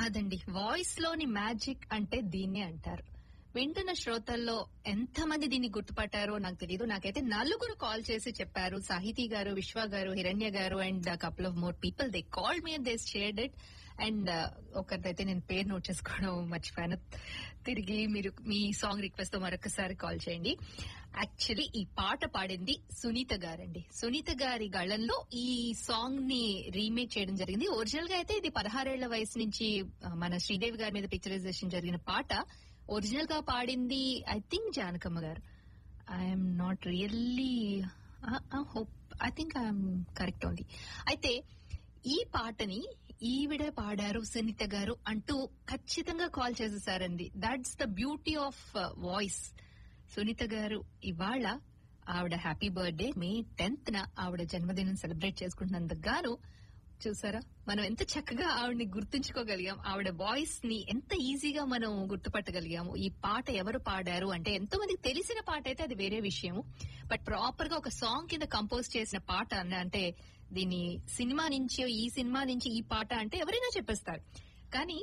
అదండి వాయిస్ లోని మ్యాజిక్ అంటే దీన్నే అంటారు వింటున్న శ్రోతల్లో ఎంతమంది దీన్ని గుర్తుపట్టారో నాకు తెలియదు నాకైతే నలుగురు కాల్ చేసి చెప్పారు సాహితీ గారు విశ్వ గారు హిరణ్య గారు and couple of more people they call me and they shared it and ఒకరిదైతే నేను పేరు నోట్ చేసుకోవడం మర్చిపోయాను తిరిగి మీరు మీ సాంగ్ రిక్వెస్ట్ తో మరొకసారి కాల్ చేయండి యాక్చువల్లీ ఈ పాట పాడింది సునీత గారండి సునీత గారి గళంలో ఈ సాంగ్ ని రీమేక్ చేయడం జరిగింది ఒరిజినల్ గా అయితే ఇది పదహారేళ్ల వయసు నుంచి ఆ, మన శ్రీదేవి గారి మీద పిక్చరైజేషన్ జరిగిన పాట ఒరిజినల్ గా పాడింది ఐ థింక్ జానకమ్మ గారు I'm not really hope I think I'm correct ఉంది అయితే ఈ పాటని ఈవిడే పాడారు సునీత గారు అంటూ ఖచ్చితంగా కాల్ చేసేసారండి that's the beauty of voice Sunitha గారు ఇవాళ ఆవిడ హ్యాపీ బర్త్డే మే టెన్త్ న ఆవిడ జన్మదినం సెలబ్రేట్ చేసుకుంటున్నందుకు గాను చూసారా మనం ఎంత చక్కగా ఆవిడని గుర్తుంచుకోగలిగాం ఆవిడ వాయిస్ ని ఎంత ఈజీగా మనం గుర్తుపట్టగలిగాము ఈ పాట ఎవరు పాడారు అంటే ఎంతో మందికి తెలిసిన పాట అయితే అది వేరే విషయము బట్ ప్రాపర్ గా ఒక సాంగ్ కింద కంపోజ్ చేసిన పాట అన్న అంటే దీని సినిమా నుంచి ఈ సినిమా నుంచి ఈ పాట అంటే ఎవరైనా చెప్పేస్తారు కానీ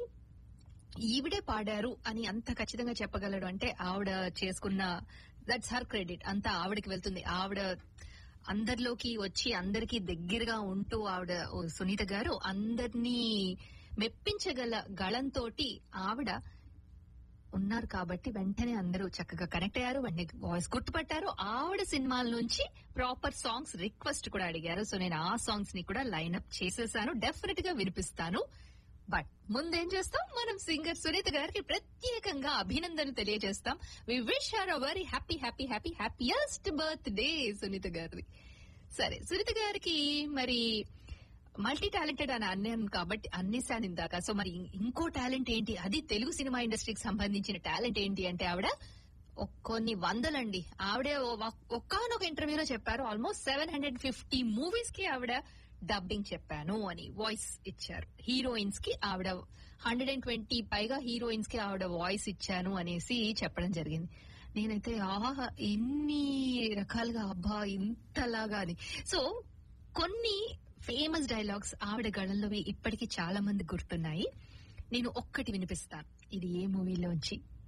ఈవిడే పాడారు అని అంత ఖచ్చితంగా చెప్పగలడు అంటే ఆవిడ చేసుకున్న దట్స్ హర్ క్రెడిట్ అంతా ఆవిడకి వెళ్తుంది ఆవిడ అందరిలోకి వచ్చి అందరికి దగ్గరగా ఉంటూ ఆవిడ ఓ సునీత గారు అందరినీ మెప్పించగల గళంతో ఆవిడ ఉన్నారు కాబట్టి వెంటనే అందరూ చక్కగా కనెక్ట్ అయ్యారు వెంటనే వాయిస్ గుర్తుపట్టారు ఆవిడ సినిమాల నుంచి ప్రాపర్ సాంగ్స్ రిక్వెస్ట్ కూడా అడిగారు సో నేను ఆ సాంగ్స్ ని కూడా లైన్ అప్ చేసేసాను డెఫినెట్ గా వినిపిస్తాను బట్ ముందేం చేస్తాం మనం సింగర్ సునీత గారికి ప్రత్యేకంగా అభినందనలు తెలియజేస్తాం we wish her a very happy happy happy happiest birthday Sunitha గారిది సరే సునీత గారికి మరి మల్టీ టాలెంటెడ్ అని అన్నాను కాబట్టి అన్నేసాను ఇందాక సో మరి ఇం- ఇంకో టాలెంట్ ఏంటి అది తెలుగు సినిమా ఇండస్ట్రీకి సంబంధించిన టాలెంట్ ఏంటి అంటే ఆవిడ ఒక్- కొన్ని వందలండి ఆవిడే ఒక్కనొక ఇంటర్వ్యూలో చెప్పారు almost seven hundred fifty movies కి ఆవిడ డబ్బింగ్ చెప్పాను అని వాయిస్ ఇచ్చారు హీరోయిన్స్ కి ఆవిడ హండ్రెడ్ అండ్ ట్వంటీ పైగా హీరోయిన్స్ కి ఆవిడ వాయిస్ ఇచ్చాను అనేసి చెప్పడం జరిగింది నేనైతే ఆహా ఇన్ని రకాలుగా అబ్బా ఇంతలాగా అని సో కొన్ని ఫేమస్ డైలాగ్స్ ఆవిడ గళంలోవి ఇప్పటికీ చాలా మంది గుర్తున్నాయి నేను ఒక్కటి వినిపిస్తాను ఇది ఏ మూవీలోంచి